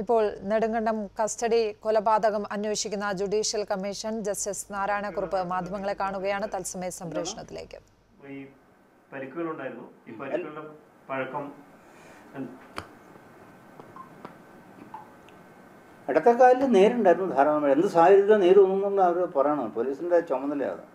ഇപ്പോൾ നെടുങ്കണ്ടം കസ്റ്റഡി കൊലപാതകം അന്വേഷിക്കുന്ന ജുഡീഷ്യൽ കമ്മീഷൻ ജസ്റ്റിസ് നാരായണക്കുറുപ്പ് മാധ്യമങ്ങളെ കാണുകയാണ് തത്സമയ സംപ്രേഷണത്തിലേക്ക് ഈ പരിക്കുകളുണ്ടായിരുന്നു ഈ പരിക്കുകളുടെ പഴക്കം എന്ത്- ഇടത്തെ കാലിൽ നേരുണ്ടായിരുന്നു ധാരാളം എന്ത് സാഹചര്യത്തിൽ നേര് തോന്നുന്നുള്ള അവർ പറയണം പോലീസിൻ്റെ ചുമതലയാണ്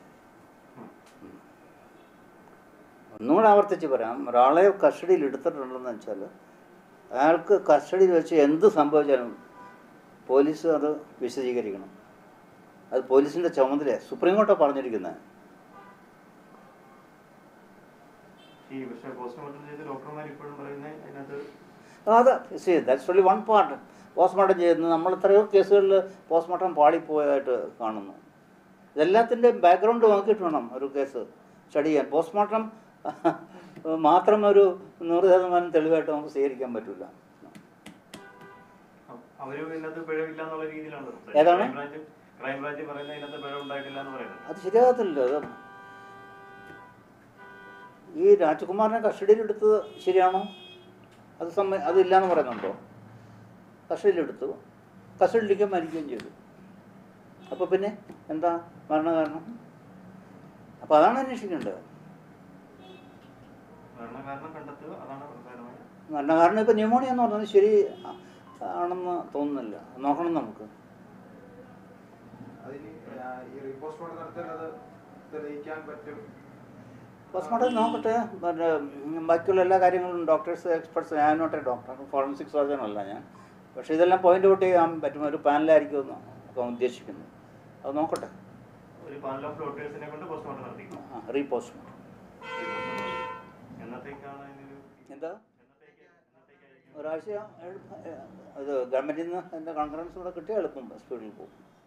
ഒന്നുകൂടെ ആവർത്തിച്ച് പറയാം ഒരാളെ കസ്റ്റഡിയിൽ എടുത്തിട്ടുണ്ടെന്ന് വെച്ചാൽ അയാൾക്ക് കസ്റ്റഡിയിൽ വെച്ച് എന്ത് സംഭവിച്ചാലും പോലീസ് അത് വിശദീകരിക്കണം അത് പോലീസിൻ്റെ ചുമതലയാണ് സുപ്രീം കോർട്ടാണ് പറഞ്ഞിരിക്കുന്നത് ഈ പക്ഷേ പോസ്റ്റ്മോർട്ടം ചെയ്ത ഡോക്ടർമാർ ഇപ്പോഴും പറയുന്നത് അതിനകത്ത് അത് see that's only one part postmortem ചെയ്യുന്നത് നമ്മൾ എത്രയോ കേസുകളിൽ പോസ്റ്റ്മോർട്ടം പാളിപ്പോയതായിട്ട് കാണുന്നു ഇതെല്ലാത്തിൻ്റെയും ബാക്ക്ഗ്രൗണ്ട് നോക്കിയിട്ട് വേണം ഒരു കേസ് സ്റ്റഡി ചെയ്യാൻ പോസ്റ്റ്മോർട്ടം മാത്രം ഒരു നൂറ് ശതമാനം തെളിവായിട്ട് നമുക്ക് സ്വീകരിക്കാൻ പറ്റില്ല അ- അവരും ഇതിനകത്ത് പിഴവില്ല എന്നുള്ള രീതിയിലാണ് ഏതാണ്? ക്രൈംബ്രാഞ്ച് ക്രൈംബ്രാഞ്ച് പറയുന്നത് ഇതിനകത്ത് പിഴവ് ഉണ്ടായിട്ടില്ല എന്ന് പറയുന്നത് അത് ശരിയാകത്തില്ല അത് ഈ രാജകുമാറിനെ കസ്റ്റഡിയിലെടുത്തത് ശരിയാണോ അത് സമ്മ അതില്ല എന്ന് പറയുന്നുണ്ടോ കസ്റ്റഡിയിലെടുത്തു കസ്റ്റഡിയിലേക്ക് മരിക്കുകയും ചെയ്തു അപ്പോൾ പിന്നെ എന്താ മരണകാരണം അപ്പോൾ അതാണ് അന്വേഷിക്കേണ്ടത് മരണകാരണം കണ്ടെത്തുക അതാണ് പ്രധാനമായ മരണകാരണം ഇപ്പോൾ ന്യൂമോണിയ എന്ന് പറഞ്ഞത് ശരി ആണെന്ന് തോന്നുന്നില്ല നോക്കണം നമുക്ക് അതിന് ആ, ഈ റീപോസ്റ്റ്മോർട്ടം നടത്തുന്നത് തെളിയിക്കാൻ പറ്റും പോസ്റ്റ്മോർട്ടം നോക്കട്ടെ പിന്നെ ഉം, ബാക്കിയുള്ള എല്ലാ കാര്യങ്ങളും ഡോക്ടേഴ്സ് എക്സ്പെർട്സ് ഞാൻ നോട്ടെ ഡോക്ടർ ഫോറൻസിക് സർജൻ അല്ല ഞാൻ പക്ഷേ ഇതെല്ലാം പോയിന്റ് ഔട്ട് ചെയ്യാൻ പറ്റും ഒരു പാനലായിരിക്കും എന്ന് ഒക്കെ ഉദ്ദേശിക്കുന്നത് അത് നോക്കട്ടെ ഒരു പാനൽ ഓഫ് ഡോക്ടേഴ്സിനെ കൊണ്ട് പോസ്റ്റ്മോർട്ടം നടത്തിക്കും ആ റീപോസ്റ്റ്മോർട്ടം എന്നത്തേക്കാണ് അതിനൊരു എന്താ എന്നത്തേക്ക് എന്നത്തേക്കായിരിക്കും ഒരാഴ്ച എളുപ്പം, ഏ, അത് ഗവൺമെൻറ്റിൽ നിന്ന് എൻ്റെ കോൺഫറൻസ് കൂടെ കിട്ടിയാൽ എളുപ്പം സ്പീഡിൽ പോകും